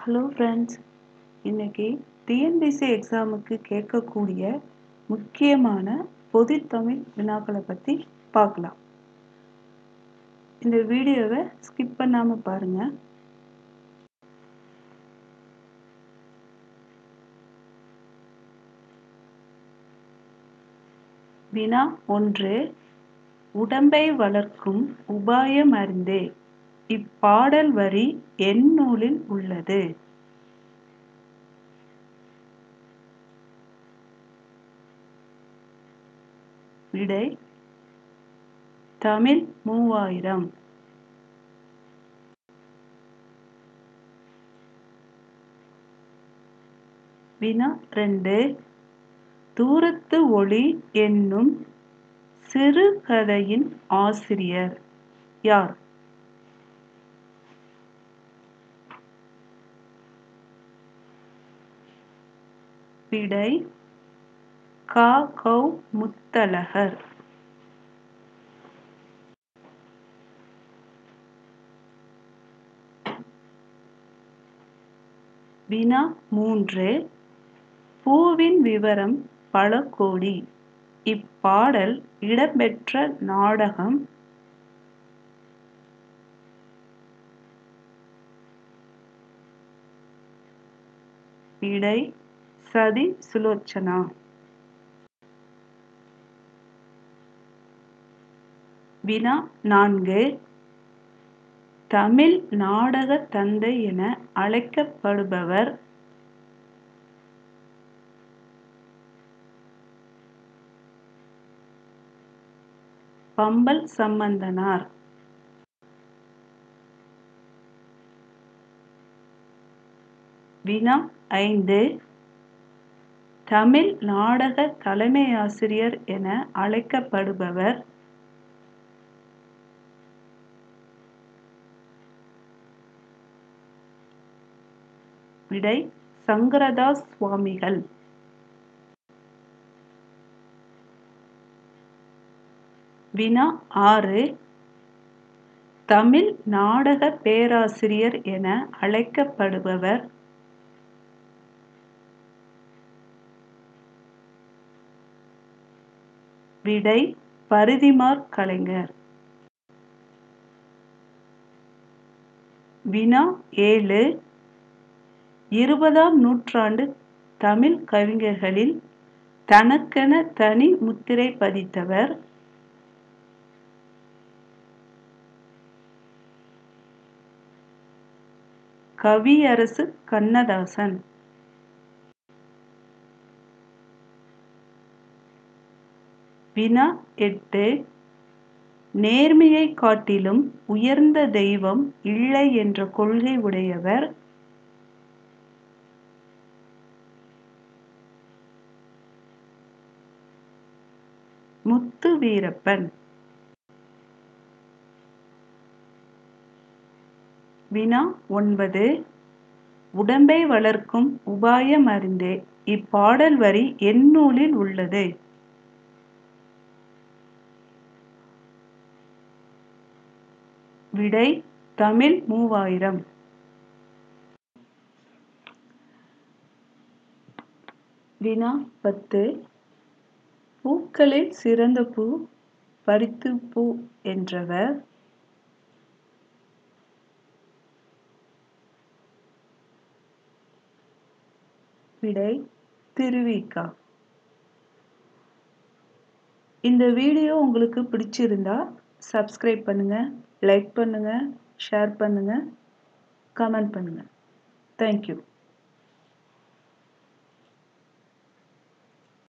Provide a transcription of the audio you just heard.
hello friends இன்னைக்கு TNPSC எக்ஸாமுக்கு கேட்கக்கூடிய முக்கியமான பொதுத்தமிழ் வினாக்களை பற்றி பார்க்கலாம் இந்த வீடியோவை ஸ்கிப் பண்ணாமல் பாருங்கள் வினா ஒன்று உடம்பை வளர்க்கும் உபாயம் அறிந்தே இப்பாடல் வரி என் நூலில் உள்ளது விடை தமிழ் மூவாயிரம் வினா ரெண்டு தூரத்து ஒளி என்னும் சிறுகதையின் ஆசிரியர் யார் விடை கா கௌ முத்தழகர் வினா மூன்று பூவின் விவரம் பல கோடி இப்பாடல் இடம்பெற்ற நாடகம் விடை சதி சுலோச்சனா வினா நான்கு தமிழ் நாடக தந்தை என அழைக்கப்படுபவர் பம்பல் சம்பந்தனார் வினா ஐந்து தமிழ் நாடக தலைமையாசிரியர் என அழைக்கப்படுபவர் விடை சங்கரதாஸ் சுவாமிகள் வினா ஆறு தமிழ் நாடக பேராசிரியர் என அழைக்கப்படுபவர் விடை பரிதிமார் கலைஞர் வினா ஏழு இருபதாம் நூற்றாண்டு தமிழ் கவிஞர்களில் தனக்கென தனி முத்திரை பதித்தவர் கவியரசு கண்ணதாசன் வினா எட்டு நேர்மையை காட்டிலும் உயர்ந்த தெய்வம் இல்லை என்ற கொள்கை உடையவர் முத்து வீரப்பன் வினா ஒன்பது உடம்பை வளர்க்கும் உபாயம் அறிந்தே இப்பாடல் வரி என் நூலில் உள்ளது விடை தமிழ் மூவாயிரம் வினா பத்து பூக்களில் சிறந்த பூ பறித்து பூ என்றவர் விடை திருவிக்கா இந்த வீடியோ உங்களுக்கு பிடிச்சிருந்தா சப்ஸ்கிரைப் பண்ணுங்கள் லைக் பண்ணுங்கள் ஷேர் பண்ணுங்கள் கமெண்ட் பண்ணுங்கள் தேங்க்யூ